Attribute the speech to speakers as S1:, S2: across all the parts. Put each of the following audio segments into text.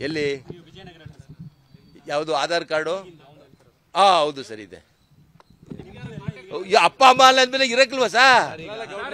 S1: ಎಲ್ಲಿ ಯಾವುದು ಆಧಾರ್ ಕಾರ್ಡು ಹಾಂ ಹೌದು ಸರ್ ಇದೆ ಈ ಅಪ್ಪ ಅಮ್ಮ ಅಲ್ಲ ಅಂದ್ಮೇಲೆ ಇರಕ್ಲ್ವಾ ಸರ್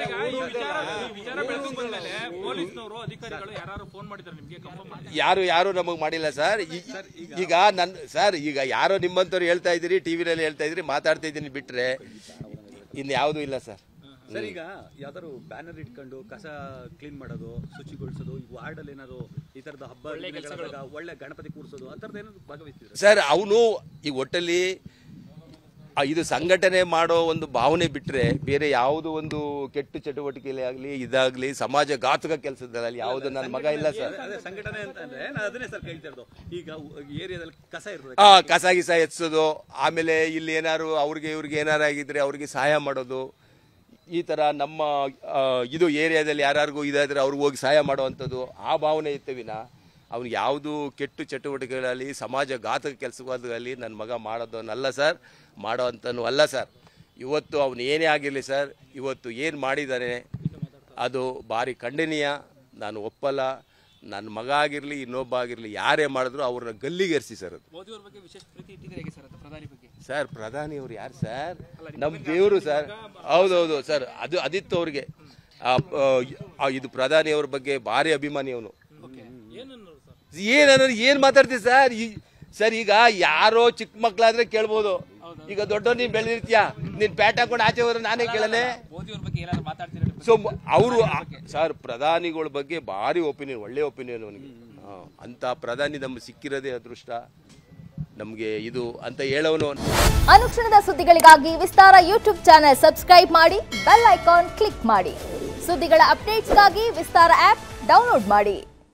S2: ಪೊಲೀಸ್ನವರು ಅಧಿಕಾರಿಗಳು ಯಾರು ಫೋನ್ ಮಾಡಿದ್ದಾರೆ ನಿಮ್ಗೆ ಕನ್ಫರ್ಮ್ ಮಾಡಿ
S1: ಯಾರು ಯಾರು ನಮಗೆ ಮಾಡಿಲ್ಲ ಸರ್ ಈ- ಈಗ ನನ್ನ ಸರ್ ಈಗ ಯಾರೋ ನಿಮ್ಮಂಥವ್ರು ಹೇಳ್ತಾ ಇದ್ದೀರಿ ಟಿ ವಿನಲ್ಲಿ ಹೇಳ್ತಾ ಇದ್ದೀರಿ ಮಾತಾಡ್ತಾ ಇದ್ದೀನಿ ಬಿಟ್ರೆ ಇನ್ನು ಯಾವುದೂ ಇಲ್ಲ ಸರ್
S3: ಸರ್ ಈಗ ಯಾವ್ದಾದ್ರು ಬ್ಯಾನರ್ ಇಟ್ಕೊಂಡು ಕಸ ಕ್ಲೀನ್ ಮಾಡೋದು ಶುಚಿಗೊಳಿಸೋದು ಈ ವಾರ್ಡ್ ಅಲ್ಲಿ ಏನಾದ್ರು ಈ ತರದ ಹಬ್ಬ ಹರಿದಿನಗಳಾದಾಗ ಒಳ್ಳೆ ಗಣಪತಿ ಕೂರಿಸೋದು ಆ ತರದ ಏನಾದ್ರು ಭಾಗವಹಿಸ್ತಿದ್ರೆ
S1: ಸರ್ ಅವನು ಈ ಒಟ್ಟಲ್ಲಿ ಆ ಇದು ಸಂಘಟನೆ ಮಾಡೋ ಒಂದು ಭಾವನೆ ಬಿಟ್ಟರೆ ಬೇರೆ ಯಾವುದು ಒಂದು ಕೆಟ್ಟ ಚಟುವಟಿಕೆಯಲ್ಲಿ ಆಗಲಿ ಇದಾಗಲಿ ಸಮಾಜ ಘಾತಕ ಕೆಲಸದಲ್ಲಿ ಯಾವುದು ನನ್ನ ಮಗ ಇಲ್ಲ ಸರ್
S3: ಅದೇ ಸಂಘಟನೆ ಅಂತ ಅಂದ್ರೆ ನಾನು ಅದನ್ನೇ ಸರ್ ಕೇಳ್ತಾ ಇರೋದು ಈಗ ಏರಿಯಾದಲ್ಲಿ ಕಸ ಇರ್ತದೆ
S1: ಆ ಕಸ ಗಿಸ ಎತ್ಸೋದು ಆಮೇಲೆ ಇಲ್ಲಿ ಏನಾರು ಅವ್ರಿಗೆ ಇವ್ರಿಗೆ ಏನಾರು ಆಗಿದ್ರೆ ಅವ್ರಿಗೆ ಸಹಾಯ ಮಾಡೋದು ಈ ಥರ ನಮ್ಮ ಆ, ಇದು ಏರಿಯಾದಲ್ಲಿ ಯಾರಿಗೂ ಇದಾದ್ರೆ ಅವ್ರಿಗೆ ಹೋಗಿ ಸಹಾಯ ಮಾಡುವಂಥದ್ದು ಆ ಭಾವನೆ ಇತ್ತು ವಿನ ಅವ್ನು ಯಾವುದು ಕೆಟ್ಟು ಚಟುವಟಿಕೆಗಳಲ್ಲಿ ಸಮಾಜ ಘಾತಕ ಕೆಲಸವಾದಲ್ಲಿ ನನ್ನ ಮಗ ಮಾಡೋದನ್ನಲ್ಲ ಸರ್ ಮಾಡೋ ಅಂಥನು ಅಲ್ಲ ಸರ್ ಇವತ್ತು ಅವನು ಏನೇ ಆಗಿರಲಿ ಸರ್ ಇವತ್ತು ಏನು ಮಾಡಿದ್ದಾನೆ ಅದು ಭಾರಿ ಖಂಡನೀಯ ನಾನು ಒಪ್ಪಲ್ಲ ನನ್ನ ಮಗ ಆಗಿರಲಿ ಇನ್ನೊಬ್ಬ ಆಗಿರಲಿ ಯಾರೇ ಮಾಡಿದ್ರು ಅವ್ರನ್ನ ಗಲ್ಲಿಗೇರಿಸಿ ಸರ್ ಅದು
S2: ಮೋದಿ ಅವ್ರ ಬಗ್ಗೆ ವಿಶೇಷ ಪ್ರೀತಿ ಇಟ್ಟಿದ್ದಾರೆ ಹೇಗೆ ಸರ್ ಅದು ಪ್ರಧಾನಿ ಬಗ್ಗೆ
S1: ಸರ್ ಪ್ರಧಾನಿ ಅವ್ರು ಯಾರು ಸರ್ ನಮ್ಮ ದೇವರು ಸರ್ ಹೌದೌದು ಸರ್ ಅದು ಅದಿತ್ತು ಅವ್ರಿಗೆ ಆ, ಆ, ಇದು ಪ್ರಧಾನಿ ಅವ್ರ ಬಗ್ಗೆ ಭಾರಿ ಅಭಿಮಾನಿ ಅವನು
S2: ಏನನ್ನೋರು ಸರ್
S1: ಏನನ್ನ ಏನ್ ಮಾತಾಡ್ತೀವಿ ಸರ್ ಈ ಸರ್ ಈಗ ಯಾರೋ ಚಿಕ್ಕ ಮಕ್ಳಾದ್ರೆ ಕೇಳ್ಬೋದು ಈಗ ದೊಡ್ಡ ನೀನ್ ಬೆಳೆದಿರ್ತೀಯ ನೀನ್ ಪ್ಯಾಟ್ ಹಾಕೊಂಡು ಆಚೆ ಹೋದ್ರೆ ನಾನೇ ಕೇಳಲೆ
S2: ಮೋದಿ ಅವ್ರ ಬಗ್ಗೆ ಏನಾದ್ರು ಮಾತಾಡ್ತೀರಾ
S1: ಸೊ ಅವರು ಸರ್ ಪ್ರಧಾನಿಗಳ ಬಗ್ಗೆ ಭಾರಿ ಒಪಿನಿಯನ್ ಒಳ್ಳೆ ಒಪಿನಿಯನ್ ಅವನಿಗೆ ಅಂತ ಪ್ರಧಾನಿ ನಮ್ಗೆ ಸಿಕ್ಕಿರೋದೇ ಅದೃಷ್ಟ ನಮಗೆ ಇದು ಅಂತ ಹೇಳೋನು
S4: ಅನುಕ್ಷಣದ ಸುದ್ದಿಗಳಿಗಾಗಿ ವಿಸ್ತಾರ ಯೂಟ್ಯೂಬ್ ಚಾನೆಲ್ ಸಬ್ಸ್ಕ್ರೈಬ್ ಮಾಡಿ ಬೆಲ್ ಐಕಾನ್ ಕ್ಲಿಕ್ ಮಾಡಿ ಸುದ್ದಿಗಳ ಅಪ್ಡೇಟ್ಸ್ಗಾಗಿ ವಿಸ್ತಾರ ಆಪ್ ಡೌನ್ಲೋಡ್ ಮಾಡಿ